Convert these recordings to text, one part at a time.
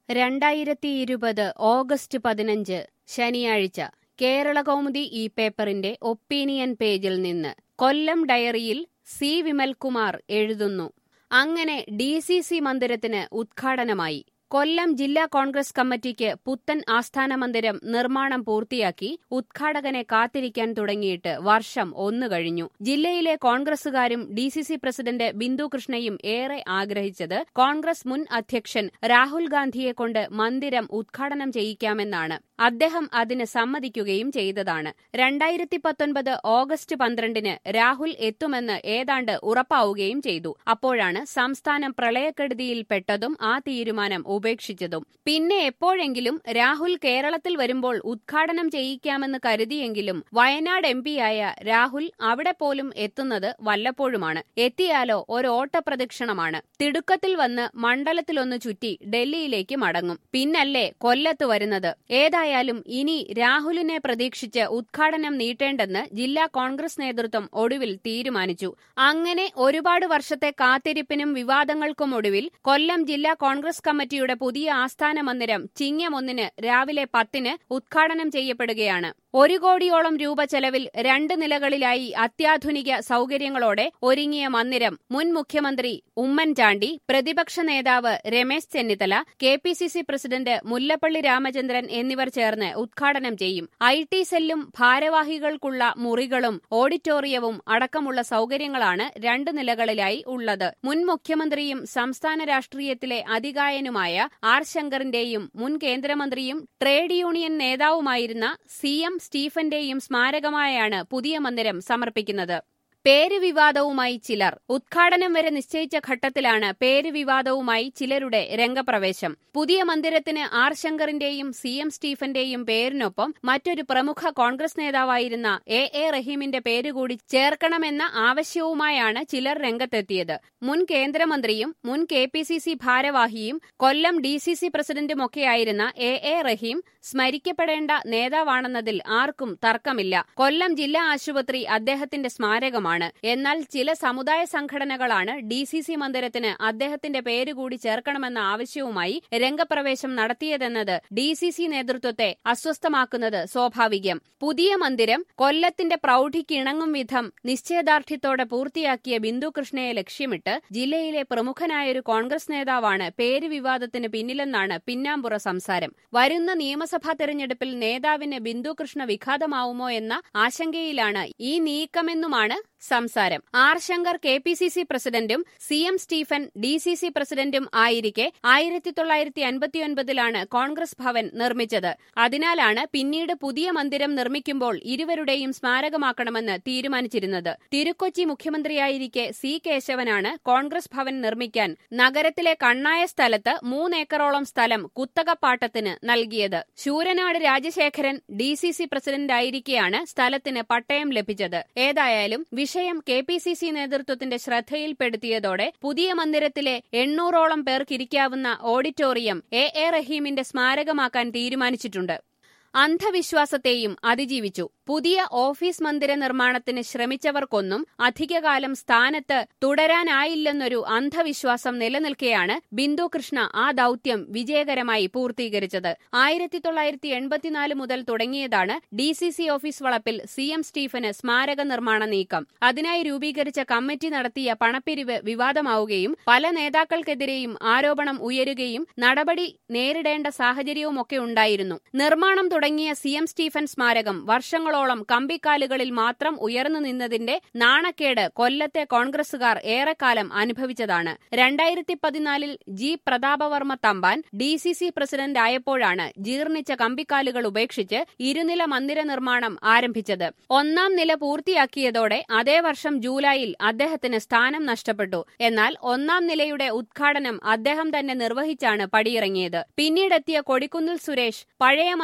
രണ്ടായിരത്തി ഇരുപത് ഓഗസ്റ്റ് പതിനഞ്ച് ശനിയാഴ്ച കേരളകൗമുദി ഈ പേപ്പറിന്റെ ഒപ്പീനിയൻ പേജിൽ നിന്ന് കൊല്ലം ഡയറിയിൽ സി വിമൽകുമാർ എഴുതുന്നു അങ്ങനെ ഡി സി സി മന്ദിരത്തിന് ഉദ്ഘാടനമായി കൊല്ലം ജില്ലാ കോൺഗ്രസ് കമ്മിറ്റിക്ക് പുത്തൻ ആസ്ഥാന മന്ദിരം നിർമ്മാണം പൂർത്തിയാക്കി ഉദ്ഘാടകനെ കാത്തിരിക്കാൻ തുടങ്ങിയിട്ട് വർഷം ഒന്നു കഴിഞ്ഞു ജില്ലയിലെ കോൺഗ്രസുകാരും D C C president Bindu കൃഷ്ണയും ഏറെ ആഗ്രഹിച്ചത് കോൺഗ്രസ് മുൻ അധ്യക്ഷൻ രാഹുൽ ഗാന്ധിയെ കൊണ്ട് മന്ദിരം ഉദ്ഘാടനം ചെയ്യിക്കാമെന്നാണ് അദ്ദേഹം അതിന് സമ്മതിക്കുകയും ചെയ്തതാണ് രണ്ടായിരത്തി പത്തൊൻപത് ഓഗസ്റ്റ് പന്ത്രണ്ടിന് രാഹുൽ എത്തുമെന്ന് ഏതാണ്ട് ഉറപ്പാവുകയും ചെയ്തു അപ്പോഴാണ് സംസ്ഥാനം പ്രളയക്കെടുതിയിൽപ്പെട്ടതും ആ തീരുമാനം ഉപേക്ഷിച്ചതും പിന്നെ എപ്പോഴെങ്കിലും രാഹുൽ കേരളത്തിൽ വരുമ്പോൾ ഉദ്ഘാടനം ചെയ്യിക്കാമെന്ന് കരുതിയെങ്കിലും വയനാട് എം പിയായ രാഹുൽ അവിടെ പോലും എത്തുന്നത് വല്ലപ്പോഴുമാണ് എത്തിയാലോ ഒരു ഓട്ടപ്രദക്ഷിണമാണ് തിടുക്കത്തിൽ വന്ന് മണ്ഡലത്തിലൊന്ന് ചുറ്റി ഡൽഹിയിലേക്ക് മടങ്ങും പിന്നല്ലേ കൊല്ലത്ത് വരുന്നത് ഏതായാലും ഇനി രാഹുലിനെ പ്രതീക്ഷിച്ച് ഉദ്ഘാടനം നീട്ടേണ്ടെന്ന് ജില്ലാ കോൺഗ്രസ് നേതൃത്വം ഒടുവിൽ തീരുമാനിച്ചു അങ്ങനെ ഒരുപാട് വർഷത്തെ കാത്തിരിപ്പിനും വിവാദങ്ങൾക്കും ഒടുവിൽ കൊല്ലം ജില്ലാ കോൺഗ്രസ് കമ്മിറ്റിയുടെ പുതിയ ആസ്ഥാന മന്ദിരം ചിങ്ങം ഒന്നിന് രാവിലെ പത്തിന് ഉദ്ഘാടനം ചെയ്യപ്പെടുകയാണ് ഒരു കോടിയോളം രൂപ ചെലവിൽ രണ്ട് നിലകളിലായി അത്യാധുനിക സൗകര്യങ്ങളോടെ ഒരുങ്ങിയ മന്ദിരം മുൻ മുഖ്യമന്ത്രി ഉമ്മൻചാണ്ടി പ്രതിപക്ഷ നേതാവ് Ramesh Chennithala K P C C president Mullappally Ramachandran എന്നിവർ ചേർന്ന് ഉദ്ഘാടനം ചെയ്യും ഐ ടി സെല്ലും ഭാരവാഹികൾക്കുള്ള മുറികളും ഓഡിറ്റോറിയവും അടക്കമുള്ള സൗകര്യങ്ങളാണ് രണ്ട് നിലകളിലായി ഉള്ളത് മുൻ മുഖ്യമന്ത്രിയും സംസ്ഥാന രാഷ്ട്രീയത്തിലെ അതികായനുമായ ആർ ശങ്കറിന്റെയും മുൻ കേന്ദ്രമന്ത്രിയും ട്രേഡ് യൂണിയൻ നേതാവുമായിരുന്ന സി എം സ്റ്റീഫന്റെയും സ്മാരകമായാണ് പുതിയ മന്ദിരം സമർപ്പിക്കുന്നത് പേര് വിവാദവുമായി ചിലർ ഉദ്ഘാടനം വരെ നിശ്ചയിച്ച ഘട്ടത്തിലാണ് പേര് വിവാദവുമായി ചിലരുടെ രംഗപ്രവേശം പുതിയ മന്ദിരത്തിന് ആർ ശങ്കറിന്റെയും സി എം സ്റ്റീഫന്റെയും പേരിനൊപ്പം മറ്റൊരു പ്രമുഖ കോൺഗ്രസ് നേതാവായിരുന്ന എ എ റഹീമിന്റെ പേരുകൂടി ചേർക്കണമെന്ന ആവശ്യവുമായാണ് ചിലർ രംഗത്തെത്തിയത് മുൻ കേന്ദ്രമന്ത്രിയും മുൻ കെ പി സി സി ഭാരവാഹിയും കൊല്ലം ഡി സി സി പ്രസിഡന്റുമൊക്കെയായിരുന്ന എ എ റഹീം സ്മരിക്കപ്പെടേണ്ട നേതാവാണെന്നതിൽ ആർക്കും തർക്കമില്ല കൊല്ലം ജില്ലാ ആശുപത്രി അദ്ദേഹത്തിന്റെ സ്മാരകമാണ് ആണ് എന്നാൽ ചില സമുദായ സംഘടനകളാണ് ഡി സി സി മന്ദിരത്തിന് അദ്ദേഹത്തിന്റെ പേരുകൂടി ചേർക്കണമെന്ന ആവശ്യവുമായി രംഗപ്രവേശം നടത്തിയതെന്നത് ഡി സി സി നേതൃത്വത്തെ അസ്വസ്ഥമാക്കുന്നത് സ്വാഭാവികം പുതിയ മന്ദിരം കൊല്ലത്തിന്റെ പ്രൌഢിക്കിണങ്ങും വിധം നിശ്ചയദാർഢ്യത്തോടെ പൂർത്തിയാക്കിയ ബിന്ദു കൃഷ്ണയെ ലക്ഷ്യമിട്ട് ജില്ലയിലെ പ്രമുഖനായൊരു കോൺഗ്രസ് നേതാവാണ് പേര് വിവാദത്തിന് പിന്നിലെന്നാണ് പിന്നാമ്പുറ സംസാരം വരുന്ന നിയമസഭാ തെരഞ്ഞെടുപ്പിൽ നേതാവിന് ബിന്ദു കൃഷ്ണ വിഘാതമാവുമോ എന്ന ആശങ്കയിലാണ് ഈ നീക്കമെന്നുമാണ് സംസാരം R Shankar K P C C പ്രസിഡന്റും C M Stephen D C C പ്രസിഡന്റും ആയിരിക്കെ ആയിരത്തി തൊള്ളായിരത്തി അൻപത്തിയൊൻപതിലാണ് കോൺഗ്രസ് ഭവൻ നിർമ്മിച്ചത് അതിനാലാണ് പിന്നീട് പുതിയ മന്ദിരം നിർമ്മിക്കുമ്പോൾ ഇരുവരുടെയും സ്മാരകമാക്കണമെന്ന് തീരുമാനിച്ചിരുന്നത് തിരുക്കൊച്ചി മുഖ്യമന്ത്രിയായിരിക്കെ സി കേശവനാണ് കോൺഗ്രസ് ഭവൻ നിർമ്മിക്കാൻ നഗരത്തിലെ കണ്ണായ സ്ഥലത്ത് മൂന്നേക്കറോളം സ്ഥലം കുത്തകപ്പാട്ടത്തിന് നൽകിയത് Sooranad Rajasekharan D C C പ്രസിഡന്റായിരിക്കെയാണ് സ്ഥലത്തിന് പട്ടയം ലഭിച്ചത് ഏതായാലും വിഷയം കെ പി സി സി നേതൃത്വത്തിന്റെ ശ്രദ്ധയിൽപ്പെടുത്തിയതോടെ പുതിയ മന്ദിരത്തിലെ എണ്ണൂറോളം പേർക്കിരിക്കാവുന്ന ഓഡിറ്റോറിയം എ എ റഹീമിന്റെ സ്മാരകമാക്കാൻ തീരുമാനിച്ചിട്ടുണ്ട് അന്ധവിശ്വാസത്തെയും അതിജീവിച്ചു പുതിയ ഓഫീസ് മന്ദിര നിർമ്മാണത്തിന് ശ്രമിച്ചവർക്കൊന്നും അധികകാലം സ്ഥാനത്ത് തുടരാനായില്ലെന്നൊരു അന്ധവിശ്വാസം നിലനിൽക്കെയാണ് ബിന്ദു കൃഷ്ണ ആ ദൌത്യം വിജയകരമായി പൂർത്തീകരിച്ചത് ആയിരത്തി തൊള്ളായിരത്തി എൺപത്തിനാല് മുതൽ തുടങ്ങിയതാണ് ഡി സി സി ഓഫീസ് വളപ്പിൽ സി എം സ്റ്റീഫന് സ്മാരക നിർമ്മാണ നീക്കം അതിനായി രൂപീകരിച്ച കമ്മിറ്റി നടത്തിയ പണപ്പിരിവ് വിവാദമാവുകയും പല നേതാക്കൾക്കെതിരെയും ആരോപണം ഉയരുകയും നടപടി നേരിടേണ്ട സാഹചര്യവുമൊക്കെ ഉണ്ടായിരുന്നു നിർമ്മാണം തുടങ്ങിയ സി എം സ്റ്റീഫൻ സ്മാരകം വർഷങ്ങളോളം കമ്പിക്കാലുകളിൽ മാത്രം ഉയർന്നു നിന്നതിന്റെ നാണക്കേട് കൊല്ലത്തെ കോൺഗ്രസുകാർ ഏറെക്കാലം അനുഭവിച്ചതാണ് രണ്ടായിരത്തി പതിനാലിൽ G Prathapavarma Thampan D C C president ആയപ്പോഴാണ് ജീർണിച്ച കമ്പിക്കാലുകൾ ഉപേക്ഷിച്ച് ഇരുനില മന്ദിര നിർമ്മാണം ആരംഭിച്ചത് ഒന്നാം നില പൂർത്തിയാക്കിയതോടെ അതേ വർഷം ജൂലൈയിൽ അദ്ദേഹത്തിന് സ്ഥാനം നഷ്ടപ്പെട്ടു എന്നാൽ ഒന്നാം നിലയുടെ ഉദ്ഘാടനം അദ്ദേഹം തന്നെ നിർവഹിച്ചാണ് പടിയിറങ്ങിയത് പിന്നീടെത്തിയ കൊടിക്കുന്നിൽ സുരേഷ് പഴയ മന്ദിരം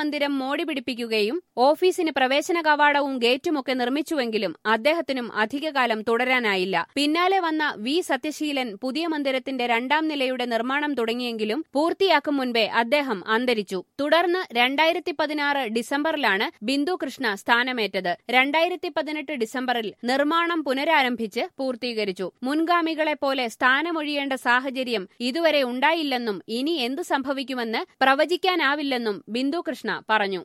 മോടി പിടിപ്പിക്കുകയും ഓഫീസിന് പ്രവേശന കവാടവും ഗേറ്റുമൊക്കെ നിർമ്മിച്ചുവെങ്കിലും അദ്ദേഹത്തിനും അധികകാലം തുടരാനായില്ല പിന്നാലെ വന്ന വി സത്യശീലൻ പുതിയ മന്ദിരത്തിന്റെ രണ്ടാം നിലയുടെ നിർമ്മാണം തുടങ്ങിയെങ്കിലും പൂർത്തിയാക്കും മുൻപേ അദ്ദേഹം അന്തരിച്ചു തുടർന്ന് രണ്ടായിരത്തി പതിനാറ് ഡിസംബറിലാണ് ബിന്ദു കൃഷ്ണ സ്ഥാനമേറ്റത് രണ്ടായിരത്തി പതിനെട്ട് ഡിസംബറിൽ നിർമ്മാണം പുനരാരംഭിച്ച് പൂർത്തീകരിച്ചു മുൻഗാമികളെ പോലെ സ്ഥാനമൊഴിയേണ്ട സാഹചര്യം ഇതുവരെ ഉണ്ടായില്ലെന്നും ഇനി എന്തു സംഭവിക്കുമെന്ന് പ്രവചിക്കാനാവില്ലെന്നും ബിന്ദു കൃഷ്ണ പറഞ്ഞു